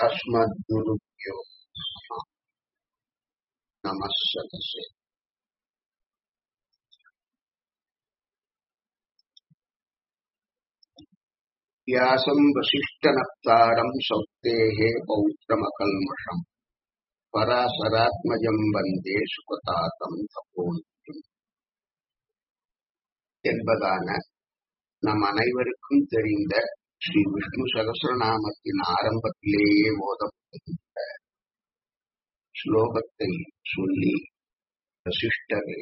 अस्मद्गुरुभ्यो नमः नमः सदसे व्यासम् वसिष्ठनप्तारम् सौक्तेः पौत्रमकल्मषम् பராசராத்மஜம் வந்தே சுகதாதம் தபோனியும் என்பதான நம் அனைவருக்கும் தெரிந்த ஸ்ரீ விஷ்ணு சகசிரநாமத்தின் ஆரம்பத்திலேயே ஓதப்படுகின்ற ஸ்லோகத்தை சொல்லி வசிஷ்டரை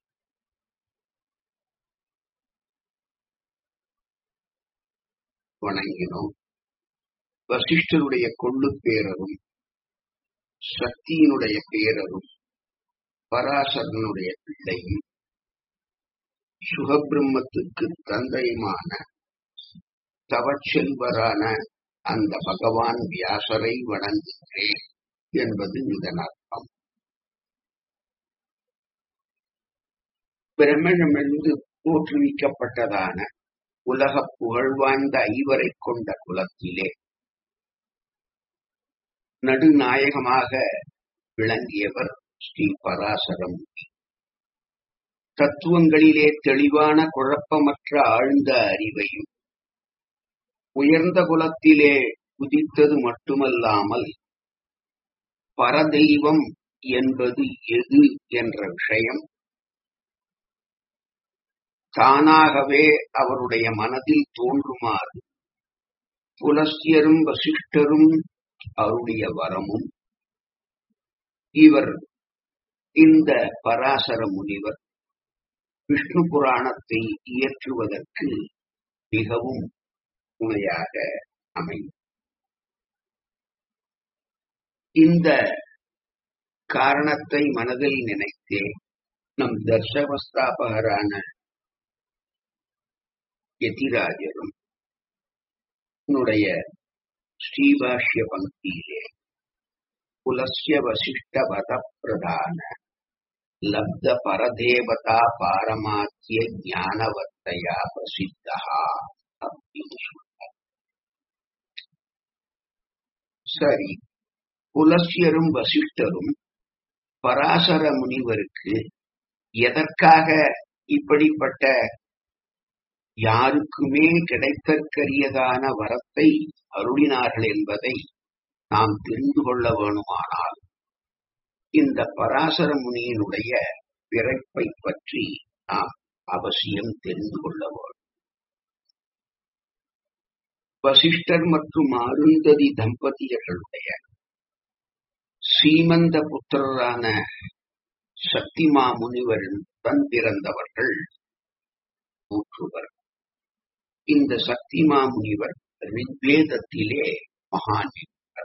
வணங்கினோம் வசிஷ்டருடைய கொள்ளு பேரரும் சக்தியினுடைய பேரரும் பராசரனுடைய பிள்ளையும் சுகபிரம்மத்துக்கு தந்தையுமான தவச்செல்வரான அந்த பகவான் வியாசரை வணங்குகிறேன் என்பது இதன் அர்த்தம் பிரம்மணமிருந்து தோற்றுவிக்கப்பட்டதான உலக புகழ்வாய்ந்த ஐவரை கொண்ட குலத்திலே நடுநாயகமாக விளங்கியவர் ஸ்ரீ பராசரமுனி தத்துவங்களிலே தெளிவான குழப்பமற்ற ஆழ்ந்த அறிவையும் உயர்ந்த குலத்திலே உதித்தது மட்டுமல்லாமல் பரதெய்வம் என்பது எது என்ற விஷயம் தானாகவே அவருடைய மனதில் தோன்றுமாறு புலஸ்தியரும் வசிஷ்டரும் அவருடைய வரமும் இவர் இந்த பராசர முனிவர் விஷ்ணு புராணத்தை இயற்றுவதற்கு மிகவும் துணையாக அமையும் இந்த காரணத்தை மனதில் நினைத்தே நம் தர்சவஸ்தாபகரான யதிராஜரும் உன்னுடைய ஸ்ரீபாஷ்ய பங்கியிலே குலஸ்ய வசிஷ்ட வத பிரதான லப்த பரதேவதா பாரமாத்திய ஞானவத்தையா பிரசித்தா அப்படின்னு சொல்றார் சரி புலஸ்யரும் வசிஷ்டரும் பராசர முனிவருக்கு எதற்காக இப்படிப்பட்ட யாருக்குமே கிடைத்தற்கரியதான வரத்தை அருளினார்கள் என்பதை நாம் தெரிந்து கொள்ள வேணுமானால் இந்த பராசர முனியினுடைய பிறப்பை பற்றி நாம் அவசியம் தெரிந்து கொள்ள வேண்டும் வசிஷ்டர் மற்றும் அருந்ததி தம்பதியர்களுடைய சீமந்த புத்திரரான சக்திமா முனிவரின் தன் பிறந்தவர்கள் நூற்றுவர் இந்த சக்திமா முனிவர் ரிக்வேதத்திலே மகான்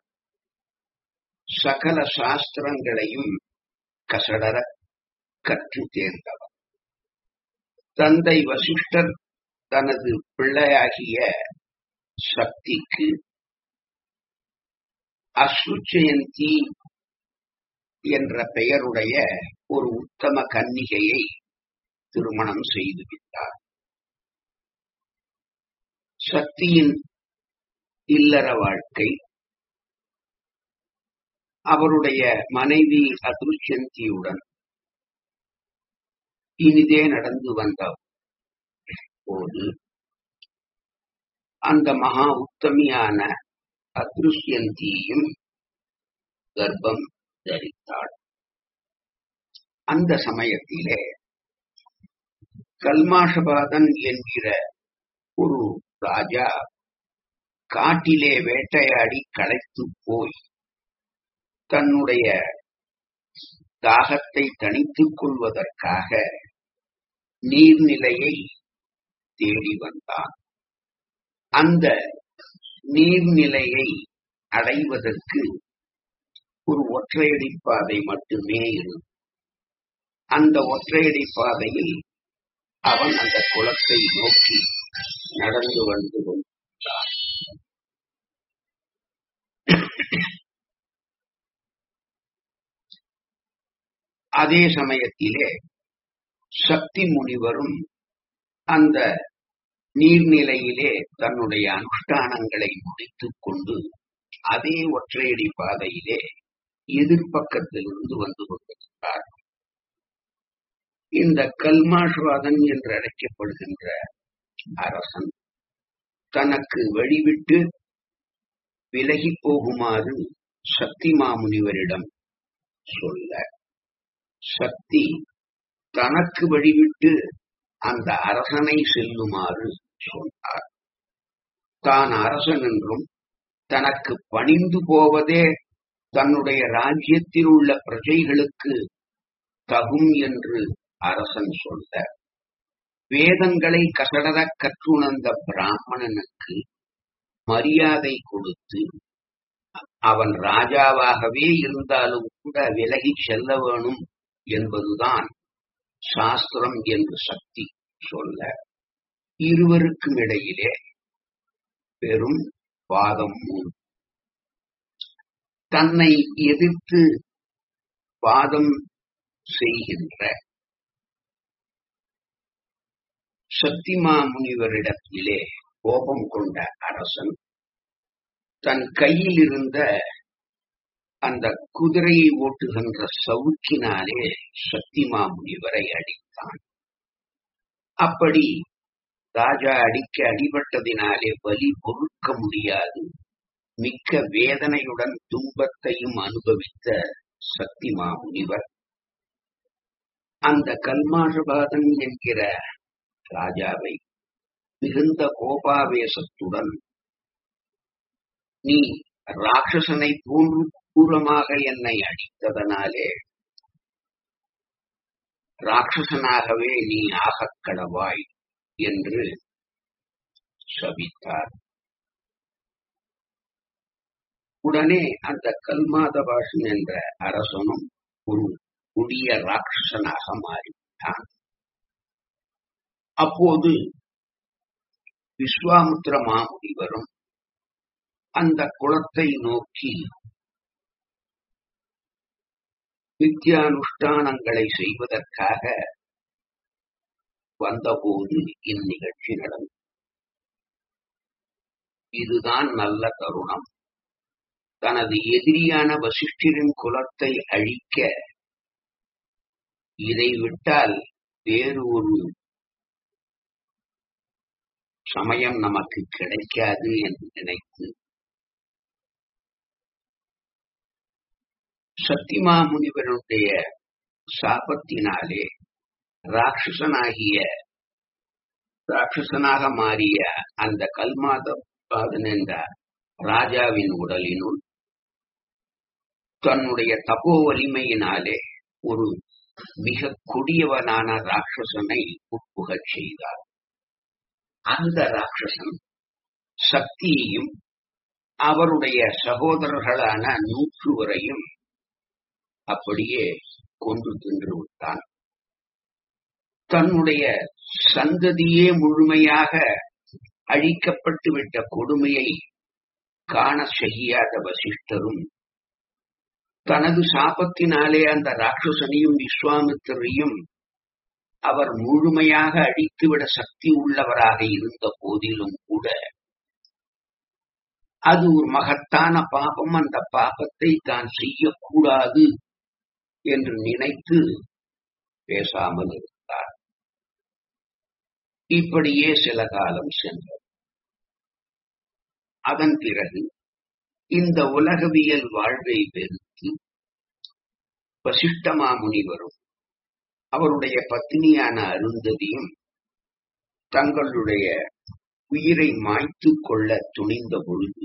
சகல சாஸ்திரங்களையும் கசடர கற்று தேர்ந்தவர் தந்தை வசிஷ்டர் தனது பிள்ளையாகிய சக்திக்கு அசுச்சயந்தி என்ற பெயருடைய ஒரு உத்தம கன்னிகையை திருமணம் செய்து விட்டார் சக்தியின் இல்லற வாழ்க்கை அவருடைய மனைவி அதிருஷ்யந்தியுடன் இனிதே நடந்து வந்த போது அந்த மகா உத்தமியான அதிருஷ்யந்தியும் கர்ப்பம் தரித்தாள் அந்த சமயத்திலே கல்மாஷபாதன் என்கிற ஒரு ராஜா காட்டிலே வேட்டையாடி களைத்து போய் தன்னுடைய தாகத்தை தணித்துக் கொள்வதற்காக நீர்நிலையை தேடி வந்தான் அந்த நீர்நிலையை அடைவதற்கு ஒரு ஒற்றையடி பாதை மட்டுமே இருந்தது அந்த ஒற்றையடி பாதையில் அவன் அந்த குளத்தை நோக்கி நடந்து வந்து கொண்டான் அதே சமயத்திலே சக்தி முனிவரும் அந்த நீர்நிலையிலே தன்னுடைய அனுஷ்டானங்களை முடித்துக் கொண்டு அதே ஒற்றையடி பாதையிலே எதிர்ப்பக்கத்திலிருந்து வந்து கொண்டிருந்தார் இந்த கல்மாஷ்வாதன் என்று அழைக்கப்படுகின்ற அரசன் தனக்கு வழிவிட்டு விலகி போகுமாறு சக்தி மாமுனிவரிடம் சொல்ல சக்தி தனக்கு வழிவிட்டு அந்த அரசனை செல்லுமாறு சொன்னார் தான் அரசன் என்றும் தனக்கு பணிந்து போவதே தன்னுடைய ராஜ்யத்தில் உள்ள பிரஜைகளுக்கு தகும் என்று அரசன் சொல்ல வேதங்களை கசடர கற்றுணர்ந்த பிராமணனுக்கு மரியாதை கொடுத்து அவன் ராஜாவாகவே இருந்தாலும் கூட விலகி செல்ல வேணும் என்பதுதான் சாஸ்திரம் என்று சக்தி சொல்ல இருவருக்கும் இடையிலே பெரும் வாதம் மூணு தன்னை எதிர்த்து வாதம் செய்கின்ற சத்திமா முனிவரிடத்திலே கோபம் கொண்ட அரசன் தன் கையில் இருந்த அந்த குதிரையை ஓட்டுகின்ற சவுக்கினாலே சத்திமா முனிவரை அடித்தான் அப்படி ராஜா அடிக்க அடிபட்டதினாலே வலி பொறுக்க முடியாது மிக்க வேதனையுடன் துன்பத்தையும் அனுபவித்த சத்திமா முனிவர் அந்த கல்மாஷபாதன் என்கிற ராஜாவை மிகுந்த கோபாவேசத்துடன் நீ ராட்சசனை போன்று கூறமாக என்னை அடித்ததனாலே ராட்சசனாகவே நீ ஆகக் கடவாய் என்று சபித்தார் உடனே அந்த கல்மாதபாஷன் என்ற அரசனும் ஒரு கொடிய ராட்சசனாக மாறிவிட்டான் அப்போது விஸ்வாமுத்திர மாமுனிவரும் அந்த குளத்தை நோக்கி நித்தியானுஷ்டானங்களை செய்வதற்காக வந்தபோது இந்நிகழ்ச்சி நடந்தது இதுதான் நல்ல தருணம் தனது எதிரியான வசிஷ்டரின் குலத்தை அழிக்க இதை விட்டால் வேறு ஒரு சமயம் நமக்கு கிடைக்காது என்று நினைத்து சத்திமா முனிவருடைய சாபத்தினாலே ராட்சசனாகிய ராட்சசனாக மாறிய அந்த கல்மாதபாதன் என்ற ராஜாவின் உடலினுள் தன்னுடைய தபோ வலிமையினாலே ஒரு மிக கொடியவனான ராட்சசனை உட்புகச் செய்தார் அந்த ராட்சசன் சக்தியையும் அவருடைய சகோதரர்களான நூற்றுவரையும் அப்படியே கொன்று தின்று விட்டான் தன்னுடைய சந்ததியே முழுமையாக அழிக்கப்பட்டு விட்ட கொடுமையை காண செய்யாத வசிஷ்டரும் தனது சாபத்தினாலே அந்த ராட்சசனையும் விஸ்வாமித்திரையும் அவர் முழுமையாக அழித்துவிட சக்தி உள்ளவராக இருந்த போதிலும் கூட அது ஒரு மகத்தான பாபம் அந்த பாபத்தை தான் செய்யக்கூடாது என்று நினைத்து பேசாமல் இருந்தார் இப்படியே சில காலம் சென்றது அதன் பிறகு இந்த உலகவியல் வாழ்வை வெறுத்து வசிஷ்டமா முனிவரும் அவருடைய பத்னியான அருந்ததியும் தங்களுடைய உயிரை மாய்த்து கொள்ள துணிந்த பொழுது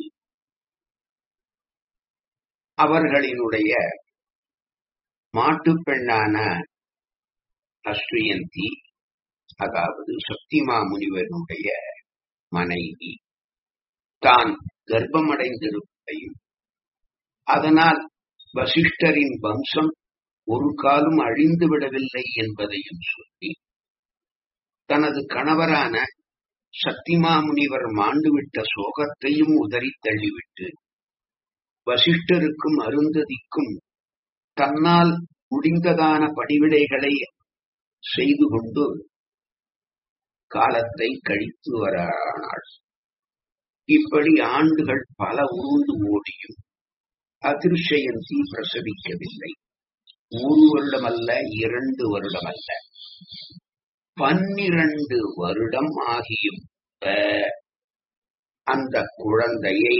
அவர்களினுடைய மாட்டுப் பெண்ணான அஸ்வியந்தி அதாவது சக்திமா முனிவருடைய மனைவி தான் கர்ப்பமடைந்திருப்பதையும் அதனால் வசிஷ்டரின் வம்சம் ஒரு காலம் அழிந்து விடவில்லை என்பதையும் சொல்லி தனது கணவரான சக்திமா முனிவர் மாண்டுவிட்ட சோகத்தையும் உதறி தள்ளிவிட்டு வசிஷ்டருக்கும் அருந்ததிக்கும் தன்னால் முடிந்ததான படிவிடைகளை செய்து கொண்டு காலத்தை கழித்து வரானாள் இப்படி ஆண்டுகள் பல உருண்டு ஓடியும் அதிர்ஷயந்தி பிரசவிக்கவில்லை ஒரு வருடம் அல்ல இரண்டு வருடம் அல்ல பன்னிரண்டு வருடம் ஆகியும் அந்த குழந்தையை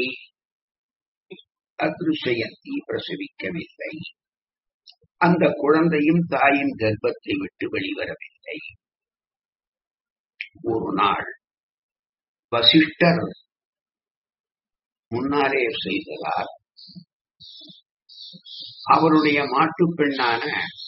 அதிர்ஷயந்தி பிரசவிக்கவில்லை அந்த குழந்தையும் தாயின் கர்ப்பத்தை விட்டு வெளிவரவில்லை ஒரு நாள் வசிஷ்டர் முன்னாலே செய்ததால் அவருடைய மாட்டு பெண்ணான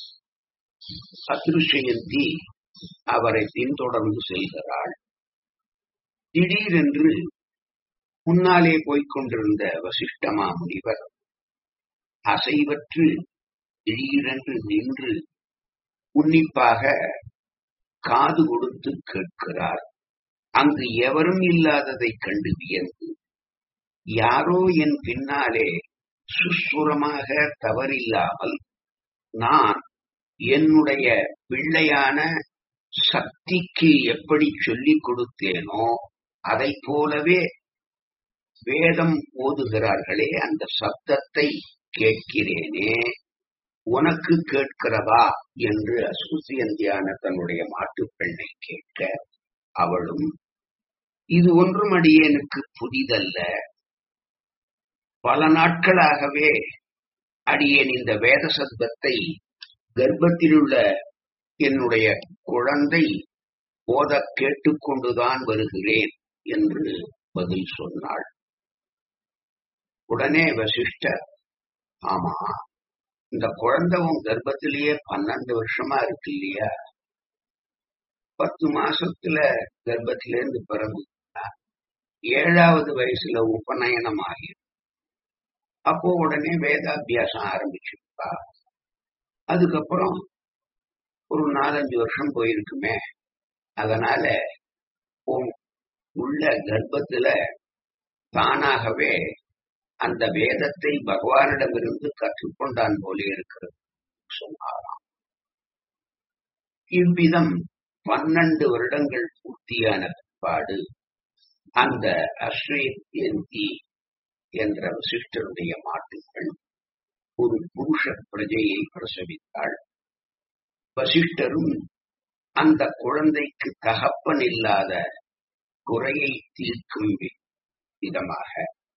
அதிருஷயந்தி அவரை பின்தொடர்ந்து செல்கிறாள் திடீரென்று முன்னாலே போய்க் கொண்டிருந்த வசிஷ்டமா முனிவர் அசைவற்று திடீரென்று நின்று உன்னிப்பாக காது கொடுத்து கேட்கிறார் அங்கு எவரும் இல்லாததை கண்டு வியந்து யாரோ என் பின்னாலே சுசுரமாக தவறில்லாமல் நான் என்னுடைய பிள்ளையான சக்திக்கு எப்படி சொல்லிக் கொடுத்தேனோ அதை போலவே வேதம் ஓதுகிறார்களே அந்த சப்தத்தை கேட்கிறேனே உனக்கு கேட்கிறதா என்று அசூசியந்தியான தன்னுடைய மாட்டுப் பெண்ணை கேட்க அவளும் இது ஒன்றும் அடியேனுக்கு புதிதல்ல பல நாட்களாகவே அடியேன் இந்த வேத சப்தத்தை கர்ப்பத்திலுள்ள என்னுடைய குழந்தை போத கேட்டுக்கொண்டுதான் வருகிறேன் என்று பதில் சொன்னாள் உடனே வசிஷ்டர் ஆமா இந்த குழந்தை உன் கர்ப்பத்திலேயே பன்னெண்டு வருஷமா இருக்கு இல்லையா பத்து மாசத்துல கர்ப்பத்திலேருந்து பிறகு ஏழாவது வயசுல உபநயனம் ஆகி அப்போ உடனே வேதாபியாசம் ஆரம்பிச்சிருப்பா அதுக்கப்புறம் ஒரு நாலஞ்சு வருஷம் போயிருக்குமே அதனால உள்ள கர்ப்பத்துல தானாகவே அந்த வேதத்தை பகவானிடமிருந்து கற்றுக்கொண்டான் போல இருக்கிறது சொன்னாராம் இவ்விதம் பன்னெண்டு வருடங்கள் பூர்த்தியான பிற்பாடு அந்த அஸ்ரேந்தி என்ற வசிஷ்டருடைய மாட்டுக்கள் ஒரு புருஷ பிரஜையை பிரசவித்தாள் வசிஷ்டரும் அந்த குழந்தைக்கு தகப்பன் இல்லாத குறையை தீர்க்கும் விதமாக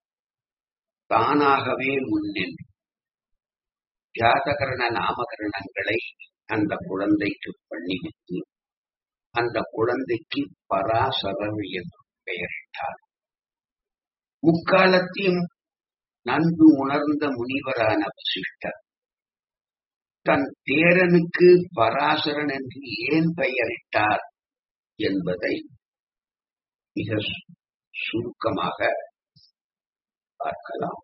தானாகவே முன்னின்று ஜாதகரண நாமகரணங்களை அந்த குழந்தைக்கு பண்ணிவிட்டு அந்த குழந்தைக்கு பராசரர் என்று பெயரிட்டார் முக்காலத்தையும் நன்கு உணர்ந்த முனிவரான வசிஷ்டர் தன் பேரனுக்கு பராசரன் என்று ஏன் பெயரிட்டார் என்பதை மிக சுருக்கமாக பார்க்கலாம்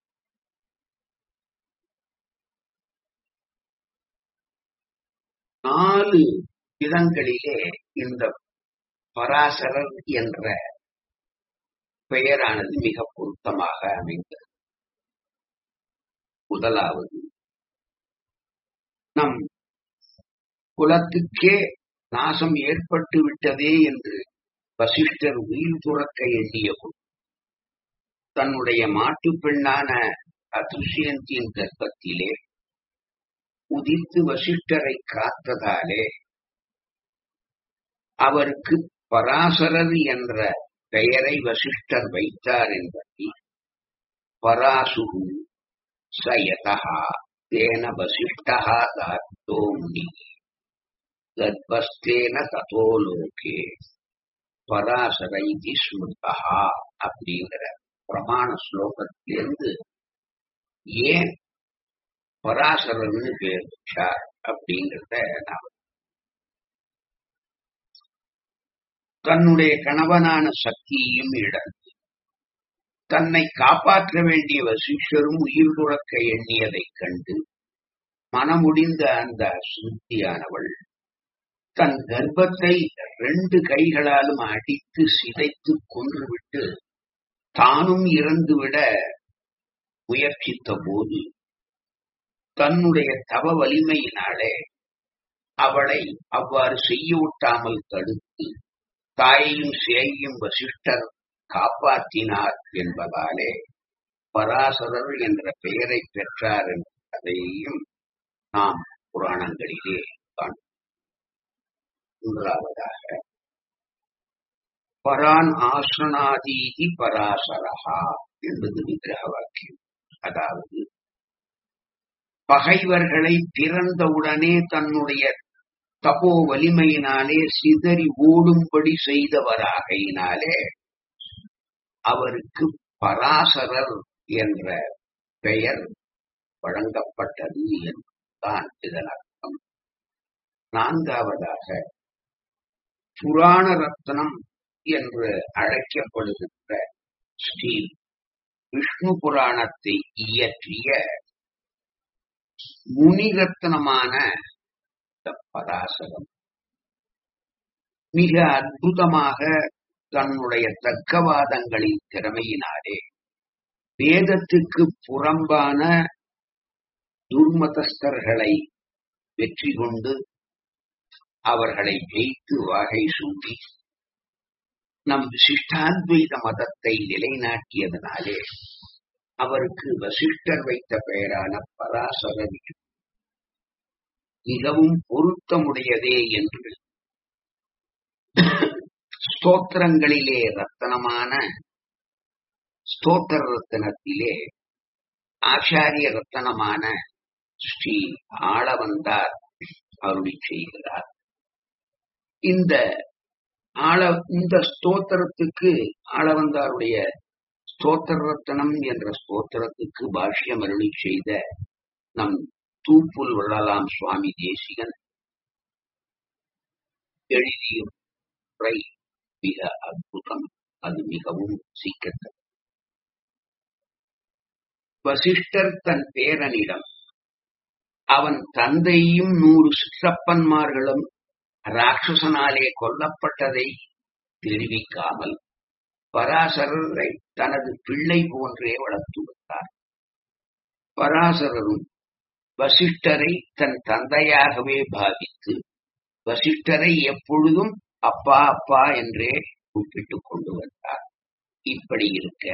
நாலு விதங்களிலே இந்த பராசரர் என்ற பெயரானது மிக பொருத்தமாக அமைந்தது முதலாவது நம் குலத்துக்கே நாசம் ஏற்பட்டு விட்டதே என்று வசிஷ்டர் உயிர் துறக்க எண்ணிய தன்னுடைய மாட்டு பெண்ணான அதிருஷியந்தின் கர்ப்பத்திலே உதித்து வசிஷ்டரை காத்ததாலே அவருக்கு பராசரர் என்ற பெயரை வசிஷ்டர் வைத்தார் என்பதை பராசுகு சயதா தேன வசிஷ்டா தாத்தோ முனி கர்ப்பஸ்தேன ததோ லோகே பராசர இது ஸ்மிருதா அப்படிங்கிற பிரமாண ஸ்லோகத்திலிருந்து ஏன் பராசரர்னு பேர் வச்சார் அப்படிங்கிறத நாம் தன்னுடைய கணவனான சக்தியையும் இழந்து தன்னை காப்பாற்ற வேண்டிய வசிஷ்டரும் உயிர் துறக்க எண்ணியதைக் கண்டு மனமுடிந்த அந்த சுத்தியானவள் தன் கர்ப்பத்தை ரெண்டு கைகளாலும் அடித்து சிதைத்து கொன்றுவிட்டு தானும் இறந்துவிட முயற்சித்த போது தன்னுடைய தவ வலிமையினாலே அவளை அவ்வாறு செய்ய விட்டாமல் தடுத்து தாயையும் சேயையும் வசிஷ்டர் காப்பாற்றினார் என்பதாலே பராசரர் என்ற பெயரை பெற்றார் என்பதையும் நாம் புராணங்களிலே காண்போம் மூன்றாவதாக பரான் ஆசனாதீதி பராசரஹா என்பது விக்கிரக வாக்கியம் அதாவது பகைவர்களை பிறந்தவுடனே தன்னுடைய தபோ வலிமையினாலே சிதறி ஓடும்படி செய்தவராகையினாலே அவருக்கு பராசரர் என்ற பெயர் வழங்கப்பட்டது என்பதுதான் இதன் அர்த்தம் நான்காவதாக புராண ரத்னம் என்று அழைக்கப்படுகின்ற ஸ்ரீ விஷ்ணு புராணத்தை இயற்றிய முனிரத்னமான பராசரம் மிக அற்புதமாக தன்னுடைய தர்க்கவாதங்களின் திறமையினாலே வேதத்துக்கு புறம்பான துர்மதஸ்தர்களை வெற்றி கொண்டு அவர்களை ஜெயித்து வகை சூடி நம் விசிஷ்டாத்வைத மதத்தை நிலைநாட்டியதனாலே அவருக்கு வசிஷ்டர் வைத்த பெயரான பராசரர் மிகவும் பொருத்தமுடையதே என்று ஸ்தோத்திரங்களிலே ரத்தனமான ஸ்தோத்திர ரத்தனத்திலே ஆச்சாரிய ரத்தனமான ஸ்ரீ ஆளவந்தார் அருளி செய்கிறார் இந்த ஆள இந்த ஸ்தோத்திரத்துக்கு ஆளவந்தாருடைய ஸ்தோத்திர ரத்தனம் என்ற ஸ்தோத்திரத்துக்கு பாஷ்யம் அருளி செய்த நம் தூப்புல் வள்ளலாம் சுவாமி தேசிகன் எழுதிய உரை மிக அற்புதம் அது மிகவும் சீக்கிரம் வசிஷ்டர் தன் பேரனிடம் அவன் தந்தையும் நூறு சிற்றப்பன்மார்களும் ராட்சசனாலே கொல்லப்பட்டதை தெரிவிக்காமல் பராசரரை தனது பிள்ளை போன்றே வளர்த்து வந்தார் பராசரரும் வசிஷ்டரை தன் தந்தையாகவே பாவித்து வசிஷ்டரை எப்பொழுதும் அப்பா அப்பா என்றே கூப்பிட்டுக் கொண்டு வந்தார் இப்படி இருக்க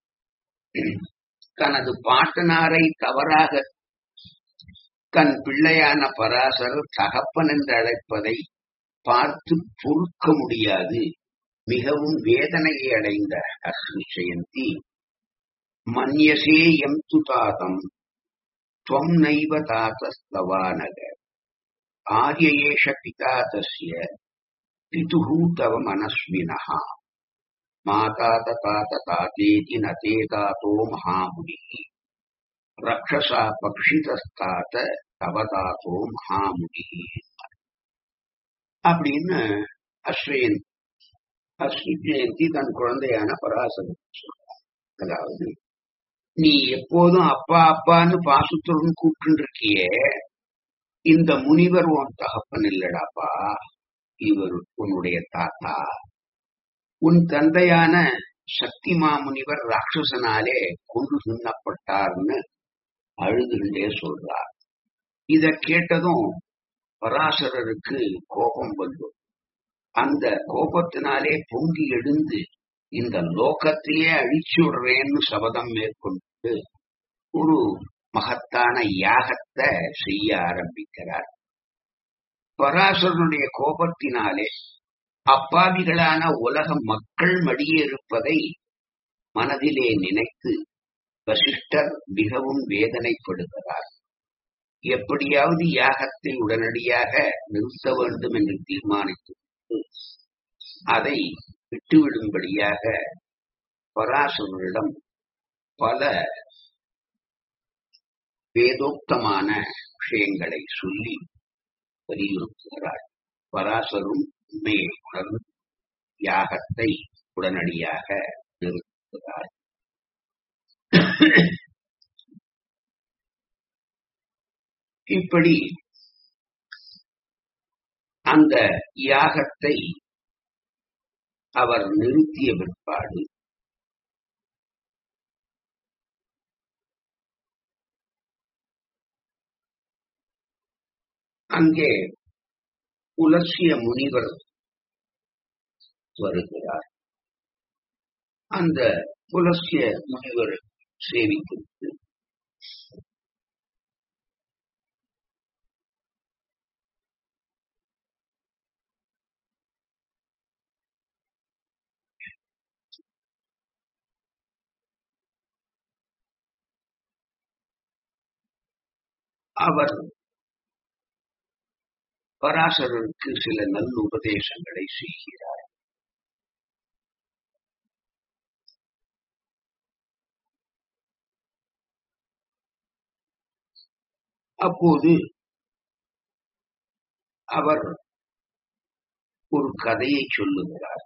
தனது பாட்டனாரை தவறாக தன் பிள்ளையான பராசரர் தகப்பன் என்று அழைப்பதை பார்த்து பொறுக்க முடியாது மிகவும் வேதனையை அடைந்த அஸ்மி ஜெயந்தி மன்யசே எம் துதாதம் துவம் நைவ தாத்தஸ்தவானக ஆரிய ஏஷ பிதா தஸ்ய பிதுஹு தவ மனஸ்வினஹா மாதா தாத்த தாத்தேதி நதே தாத்தோ மகாமுனிः ரக்ஷசா பக்ஷிதஸ்தாத்த தவதாத்தோ மகாமுனிः அப்படின்னு அஸ்வயன் அஸ்வி ஜெயந்தி தன் குழந்தையான பராசரன் சொல்றார் அதாவது நீ எப்போதும் அப்பா அப்பான்னு பாசத்துடன் கூப்பிட்டு இருக்கியே இந்த முனிவர் உன் தகப்பன் இல்லடாப்பா இவர் உன்னுடைய தாத்தா உன் தந்தையான சக்தி மாமுனிவர் ராட்சசனாலே கொண்டு தின்னப்பட்டார்னு அழுதுண்டே சொல்றார் இத கேட்டதும் பராசரருக்கு கோபம் வந்து அந்த கோபத்தினாலே பொங்கி எழுந்து இந்த லோகத்தையே அழிச்சு விடுறேன்னு சபதம் மேற்கொண்டு ஒரு மகத்தான யாகத்தை செய்ய ஆரம்பிக்கிறார் பராசரனுடைய கோபத்தினாலே அப்பாவிகளான உலக மக்கள் மடியிருப்பதை மனதிலே நினைத்து வசிஷ்டர் மிகவும் வேதனைப்படுகிறார் எப்படியாவது யாகத்தை உடனடியாக நிறுத்த வேண்டும் என்று தீர்மானித்து அதை விட்டுவிடும்படியாக பராசரனிடம் பல வேதோக்தமான விஷயங்களை சொல்லி வலியுறுத்துகிறார் பராசரும் உண்மையை உணர்ந்து யாகத்தை உடனடியாக நிறுத்துகிறார் இப்படி அந்த யாகத்தை அவர் நிறுத்திய பிற்பாடு அங்கே புலசிய முனிவர் வருகிறார் அந்த புலசிய முனிவர் சேவித்து அவர் பராசரருக்கு சில நல்ல உபதேசங்களை செய்கிறார் அப்போது அவர் ஒரு கதையை சொல்லுகிறார்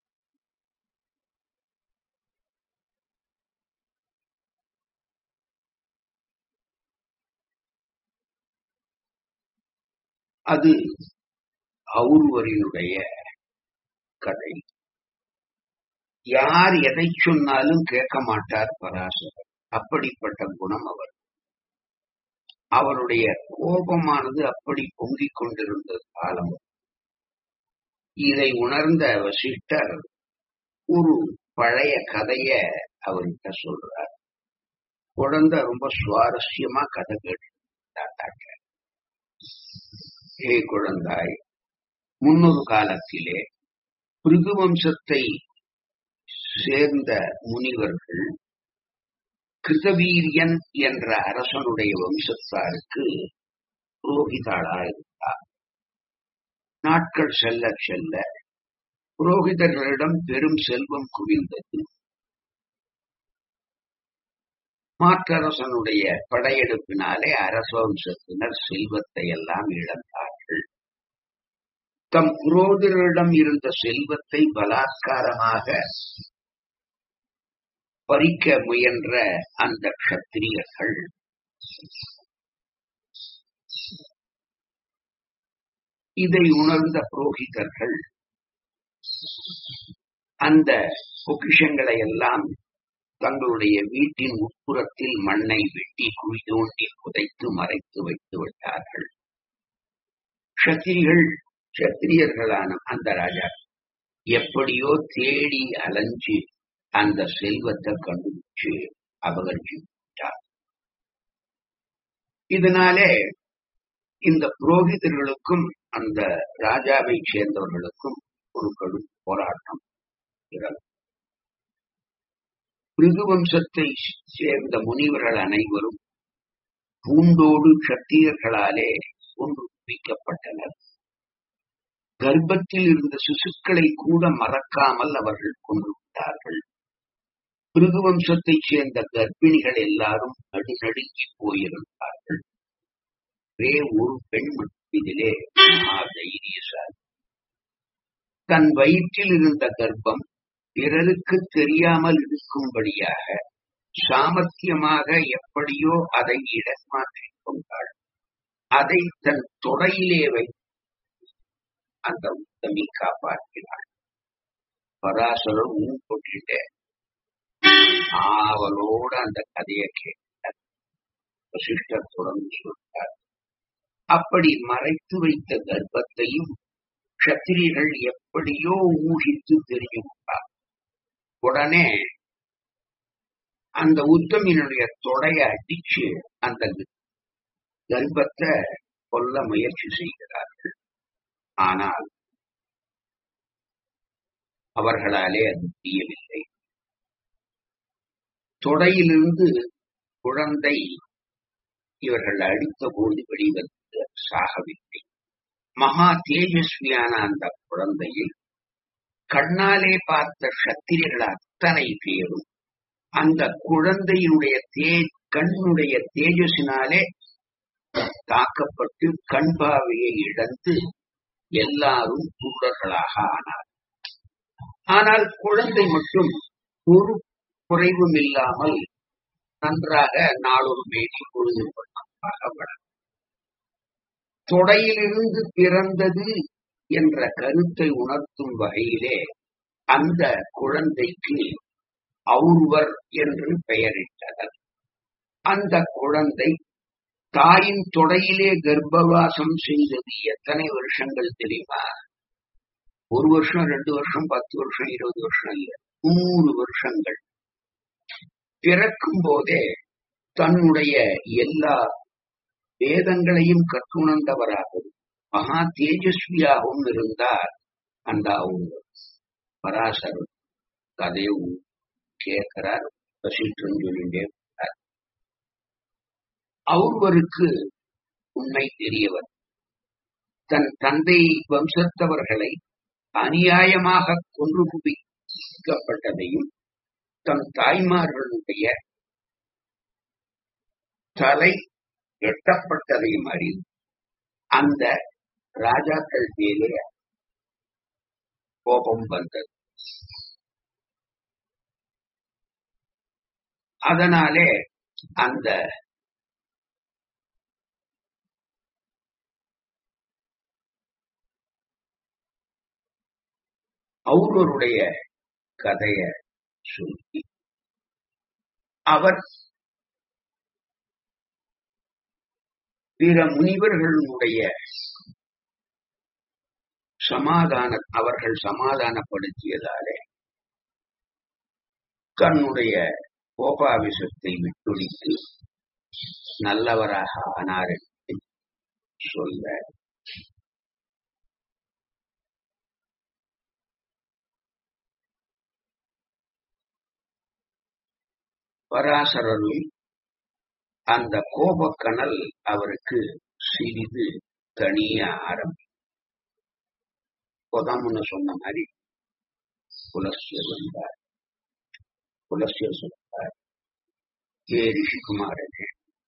அது அவுர்வரினுடைய கதை யார் எதை சொன்னாலும் கேட்க மாட்டார் பராசரர் அப்படிப்பட்ட குணம் அவர் அவருடைய கோபமானது அப்படி பொங்கிக் கொண்டிருந்த காலம் இதை உணர்ந்த வசிஷ்டர் ஒரு பழைய கதைய அவர்கிட்ட சொல்றார் குழந்தை ரொம்ப சுவாரஸ்யமா கதை கேட்டாங்க ஏ குழந்தாய் முன்னொரு காலத்திலே பிருகு வம்சத்தை சேர்ந்த முனிவர்கள் கிருதவீரியன் என்ற அரசனுடைய வம்சத்தாருக்கு புரோகிதாளா இருந்தார் நாட்கள் செல்ல செல்ல புரோகிதர்களிடம் பெரும் செல்வம் குவிந்தது மாற்றரசனுடைய படையெடுப்பினாலே அரச வம்சத்தினர் செல்வத்தை எல்லாம் இழந்தார்கள் தம் புரோகிதரிடம் இருந்த செல்வத்தை பலாத்காரமாக பறிக்க முயன்ற அந்த கத்திரியர்கள் இதை உணர்ந்த புரோகிதர்கள் அந்த பொக்கிஷங்களை எல்லாம் தங்களுடைய வீட்டின் உட்புறத்தில் மண்ணை வெட்டி குழி தோண்டி புதைத்து மறைத்து வைத்து விட்டார்கள் கத்திரிகள் கத்திரியர்களான அந்த ராஜா எப்படியோ தேடி அலைஞ்சு அந்த செல்வத்தை கண்டுபிடிச்சு அபகரிச்சு விட்டார் இதனாலே இந்த புரோகிதர்களுக்கும் அந்த ராஜாவை சேர்ந்தவர்களுக்கும் ஒரு கடும் போராட்டம் இறந்தது பிருகு வம்சத்தை சேர்ந்த முனிவர்கள் அனைவரும் பூண்டோடு சத்தியர்களாலே ஒன்று குவிக்கப்பட்டனர் கர்ப்பத்தில் இருந்த சிசுக்களை கூட மறக்காமல் அவர்கள் கொண்டு விட்டார்கள் பிருகு வம்சத்தை சேர்ந்த கர்ப்பிணிகள் எல்லாரும் நடுநடுங்கி போயிருந்தார்கள் ஒரே ஒரு பெண் மட்டும் இதிலே தைரியசாலி தன் வயிற்றில் இருந்த கர்ப்பம் பிறருக்கு தெரியாமல் இருக்கும்படியாக சாமர்த்தியமாக எப்படியோ அதை இடமாற்றிக் கொண்டாள் அதை தன் தொடையிலே வை அந்த உத்தமி காப்பாற்றினாள் பராசரர் ஊன் போட்டுட்ட ஆவலோட அந்த கதையை கேட்டார் வசிஷ்டர் தொடர்ந்து சொல்றார் அப்படி மறைத்து வைத்த கர்ப்பத்தையும் கத்திரியர்கள் எப்படியோ ஊகித்து தெரிஞ்சு கொண்டார் உடனே அந்த உத்தமியினுடைய தொடைய அடிச்சு அந்த கர்ப்பத்தை கொல்ல முயற்சி செய்கிறார்கள் ஆனால் அவர்களாலே அது முடியவில்லை தொடையிலிருந்து குழந்தை இவர்கள் அடித்த போது வெளிவந்து சாகவில்லை மகா தேஜஸ்வியான அந்த குழந்தையில் கண்ணாலே பார்த்த சத்திரிகள் அத்தனை பேரும் அந்த குழந்தையினுடைய தே கண்ணுடைய தேஜஸினாலே தாக்கப்பட்டு கண் பாவையை இழந்து எல்லாரும் குருடர்களாக ஆனார் ஆனால் குழந்தை மட்டும் ஒரு குறைவும் இல்லாமல் நன்றாக நாளொரு மேடி பொழுது வளர் தொடையிலிருந்து பிறந்தது என்ற கருத்தை உணர்த்தும் வகையிலே அந்த குழந்தைக்கு அவுர்வர் என்று பெயரிட்டனர் அந்த குழந்தை தாயின் தொடையிலே கர்ப்பவாசம் செய்தது எத்தனை வருஷங்கள் தெரியுமா ஒரு வருஷம் ரெண்டு வருஷம் பத்து வருஷம் இருபது வருஷம் இல்ல நூறு வருஷங்கள் பிறக்கும் போதே தன்னுடைய எல்லா வேதங்களையும் கற்றுணர்ந்தவராகவும் மகா தேஜஸ்வியாகவும் இருந்தார் அந்த அவங்க பராசர் கதையும் கேட்கிறார் வசிஷ்டன் சொல்லிட்டே இருந்தார் ஒருவருக்கு உண்மை தெரியவர் தன் தந்தை வம்சத்தவர்களை அநியாயமாக கொன்று குவிக்கப்பட்டதையும் தன் தாய்மார்களுடைய தலை எட்டப்பட்டதையும் அறிந்து அந்த ராஜாக்கள் மேலே கோபம் வந்தது அதனாலே அந்த அவருடைய கதைய சொல்லி அவர் பிற முனிவர்களுடைய சமாதான அவர்கள் சமாதானப்படுத்தியதாலே தன்னுடைய கோபாவிசத்தை விட்டொழித்து நல்லவராக ஆனார் என்று சொல்ல பராசரரும் அந்த கோபக்கனல் அவருக்கு சிறிது தனிய ஆரம்பி புதம்னு சொன்ன மாதிரி புலஸ்யர் வந்தார் புலஸ்யர் சொன்னார் ஏ ரிஷிகுமாரனே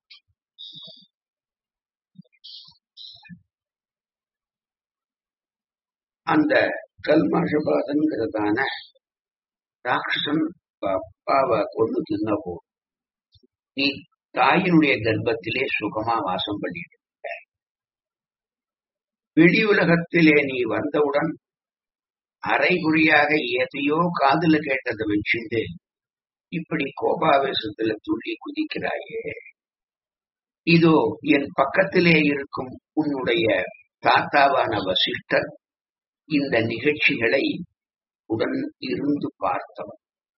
அந்த கல்மாஷபாதன்கிறதான ராட்சசன் அப்பாவை கொண்டு தின்ன போ நீ தாயினுடைய கர்ப்பத்திலே சுகமா வாசம் பண்ணிட்டு வெளி உலகத்திலே நீ வந்தவுடன் அரைகுறியாக எதையோ காதுல கேட்டதை வச்சுட்டு இப்படி கோபாவேசத்துல துள்ளி குதிக்கிறாயே இதோ என் பக்கத்திலே இருக்கும் உன்னுடைய தாத்தாவான வசிஷ்டர் இந்த நிகழ்ச்சிகளை உடன் இருந்து பார்த்தவன்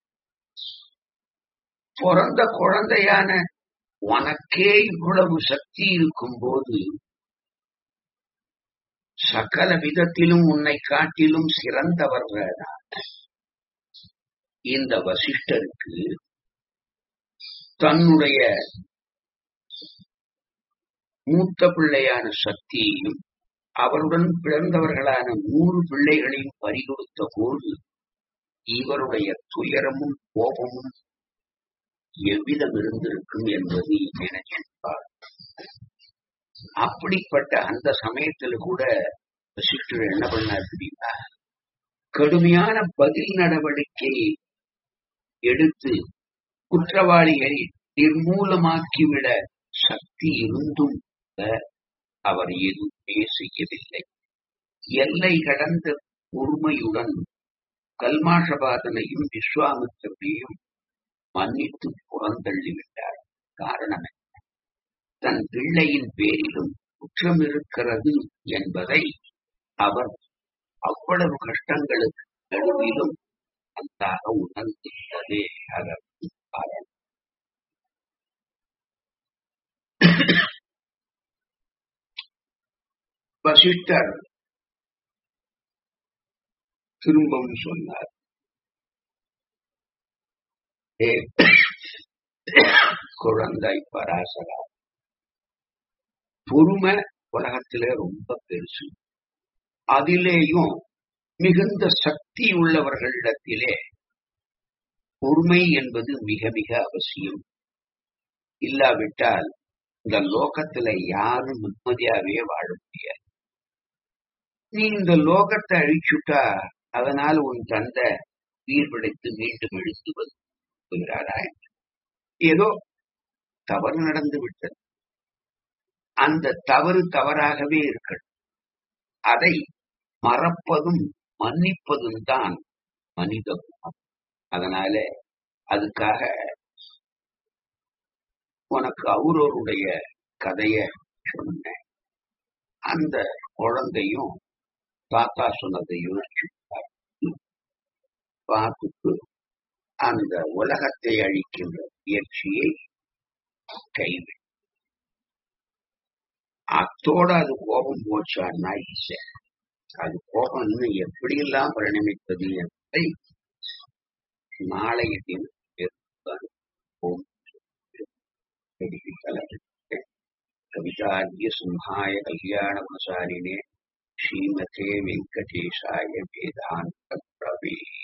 பிறந்த குழந்தையான உனக்கே இவ்வளவு சக்தி இருக்கும் போது சகல விதத்திலும் உன்னை காட்டிலும் சிறந்தவர்கள் இந்த வசிஷ்டருக்கு தன்னுடைய மூத்த பிள்ளையான சக்தியையும் அவருடன் பிறந்தவர்களான நூறு பிள்ளைகளையும் பறிகொடுத்த போது இவருடைய துயரமும் கோபமும் எவ்விதம் இருந்திருக்கும் என்பதை நினைச்சிருப்பார் அப்படிப்பட்ட அந்த சமயத்துல கூட வசிஷ்டர் என்ன பண்ணார் தெரியுமா கடுமையான பதில் நடவடிக்கை எடுத்து குற்றவாளிகளை நிர்மூலமாக்கிவிட சக்தி இருந்தும் அவர் எதுவுமே செய்யவில்லை எல்லை கடந்த பொறுமையுடன் கல்மாஷபாதனையும் விஸ்வாமித்திரையும் மன்னித்து புறந்தள்ளிவிட்டார் காரணம் என்ன தன் பிள்ளையின் பேரிலும் குற்றம் இருக்கிறது என்பதை அவர் அவ்வளவு கஷ்டங்களுக்கு நடுவிலும் நன்றாக உணர்ந்துள்ளதே அதற்கு காரணம் வசிஷ்டர் திரும்பவும் சொன்னார் ஏ குழந்தை பராசரா பொறுமை உலகத்திலே ரொம்ப பெருசு அதிலேயும் மிகுந்த சக்தி உள்ளவர்களிடத்திலே பொறுமை என்பது மிக மிக அவசியம் இல்லாவிட்டால் இந்த லோகத்துல யாரும் நிம்மதியாவே வாழ முடியாது நீ இந்த லோகத்தை அழிச்சுட்டா அதனால உன் தந்தை உயிர் பிழைத்து மீண்டும் எழுந்து வருகிறாரா ஏதோ தவறு நடந்து விட்டது அந்த தவறு தவறாகவே இருக்கட்டும் அதை மறப்பதும் மன்னிப்பதும் தான் மனித குணம் அதனால அதுக்காக உனக்கு அவரோருடைய கதைய சொன்னேன் அந்த குழந்தையும் தாத்தா சொன்னதை யோசிச்சு பார்த்துட்டு அந்த உலகத்தை அழிக்கின்ற முயற்சியை கைவிடு அத்தோட அது கோபம் போச்சான்னா இல்லை அது கோபம் இன்னும் எப்படியெல்லாம் பரிணமிப்பது என்பதை நாளைய தினம் ஓம் கவிதார்ய சிம்ஹாய கல்யாண குணசாலினே ஸ்ரீமதே வெங்கடேஷாய வேதாந்த பிரவே